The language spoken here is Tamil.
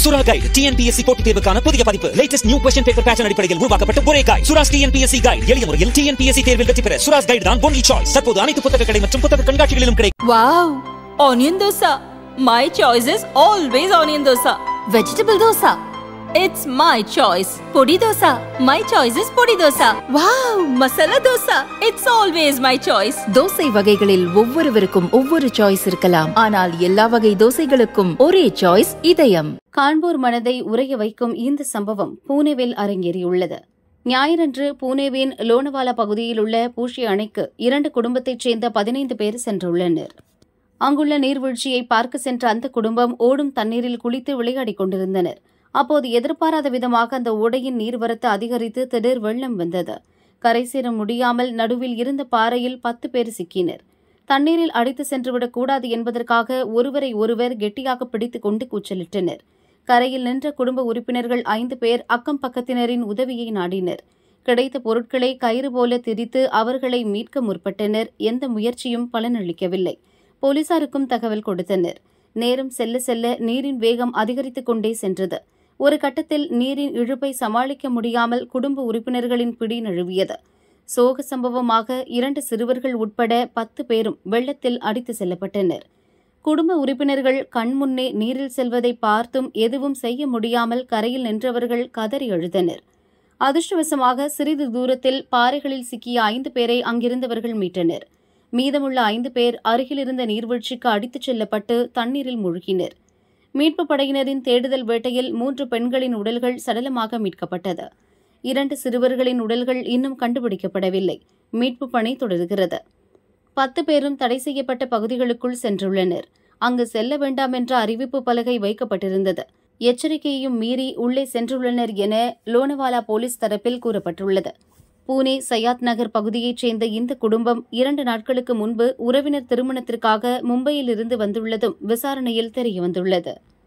சுரா கைட் டிஎன்பிஎஸ்சி போட்டித் தேர்வுக்கான புதிய பதிப்பு latest new question paper pattern அடிப்படையில் உருவாக்கப்பட்ட ஒரே கைட் சுராஸ் டிஎன்பிஎஸ்சி கைட் எளிய முறையில் டிஎன்பிஎஸ்சி தேர்வில் வெற்றி பெற சுராஸ் கைட் தான் ஒன்லி சாய்ஸ் தற்போது அனைத்து புத்தக கடை மற்றும் புத்தக கண்காட்சிகளிலும் கிடைக்கும் Wow! Onion dosa. My choice is always onion dosa. Vegetable dosa. It's my choice. Podi dosa. My choice is podi dosa. Wow! Masala dosa. It's always my choice. Dosa வகைகளில் ஒவ்வொருவருக்கும் ஒவ்வொரு சாய்ஸ் இருக்கலாம் ஆனால் எல்லா வகை தோசைகளுக்கும் ஒரே சாய்ஸ் இதயம் காண்போர் மனதை உறைய வைக்கும் இந்த சம்பவம் பூனேவில் அரங்கேறியுள்ளது ஞாயிறன்று பூனேவின் லோனவாலா பகுதியில் உள்ள பூஷி அணைக்கு இரண்டு குடும்பத்தைச் சேர்ந்த பதினைந்து பேர் சென்றுள்ளனர் அங்குள்ள நீர்வீழ்ச்சியை பார்க்க சென்ற அந்த குடும்பம் ஓடும் தண்ணீரில் குளித்து விளையாடிக் கொண்டிருந்தனர் அப்போது எதிர்பாராத விதமாக அந்த ஓடையின் நீர்வரத்து அதிகரித்து திடீர் வெள்ளம் வந்தது கரை சேர முடியாமல் நடுவில் இருந்த பாறையில் பத்து பேர் சிக்கினர் தண்ணீரில் அடித்து சென்றுவிடக் கூடாது என்பதற்காக ஒருவரை ஒருவர் கெட்டியாக பிடித்துக் கொண்டு கூச்சலிட்டனர் கரையில் நின்ற குடும்ப உறுப்பினர்கள் ஐந்து பேர் அக்கம் பக்கத்தினரின் உதவியை நாடினர் கிடைத்த பொருட்களை கயிறு போல திரித்து அவர்களை மீட்க முற்பட்டனர் எந்த முயற்சியும் பலனளிக்கவில்லை போலீசாருக்கும் தகவல் கொடுத்தனர் நேரம் செல்ல செல்ல நீரின் வேகம் அதிகரித்துக் கொண்டே சென்றது ஒரு கட்டத்தில் நீரின் இழுப்பை சமாளிக்க முடியாமல் குடும்ப உறுப்பினர்களின் பிடி நழுவியது சோக சம்பவமாக இரண்டு சிறுவர்கள் உட்பட பத்து பேரும் வெள்ளத்தில் அடித்து செல்லப்பட்டனர் குடும்ப உறுப்பினர்கள் கண்முன்னே நீரில் செல்வதை பார்த்தும் எதுவும் செய்ய முடியாமல் கரையில் நின்றவர்கள் கதறி அழுதனர் அதிர்ஷ்டவசமாக சிறிது தூரத்தில் பாறைகளில் சிக்கிய ஐந்து பேரை அங்கிருந்தவர்கள் மீட்டனர் மீதமுள்ள ஐந்து பேர் அருகிலிருந்த நீர்வீழ்ச்சிக்கு அடித்துச் செல்லப்பட்டு தண்ணீரில் மூழ்கினர் மீட்புப் படையினரின் தேடுதல் வேட்டையில் மூன்று பெண்களின் உடல்கள் சடலமாக மீட்கப்பட்டது இரண்டு சிறுவர்களின் உடல்கள் இன்னும் கண்டுபிடிக்கப்படவில்லை மீட்புப் பணி தொடர்கிறது பத்து பேரும் தடை செய்யப்பட்ட பகுதிகளுக்குள் சென்றுள்ளனர் அங்கு செல்ல வேண்டாம் என்ற அறிவிப்பு பலகை வைக்கப்பட்டிருந்தது எச்சரிக்கையையும் மீறி உள்ளே சென்றுள்ளனர் என லோனவாலா போலீஸ் தரப்பில் கூறப்பட்டுள்ளது பூனே சயாத் நகர் பகுதியைச் சேர்ந்த இந்த குடும்பம் இரண்டு நாட்களுக்கு முன்பு உறவினர் திருமணத்திற்காக மும்பையில் இருந்து வந்துள்ளதும் விசாரணையில் தெரியவந்துள்ளது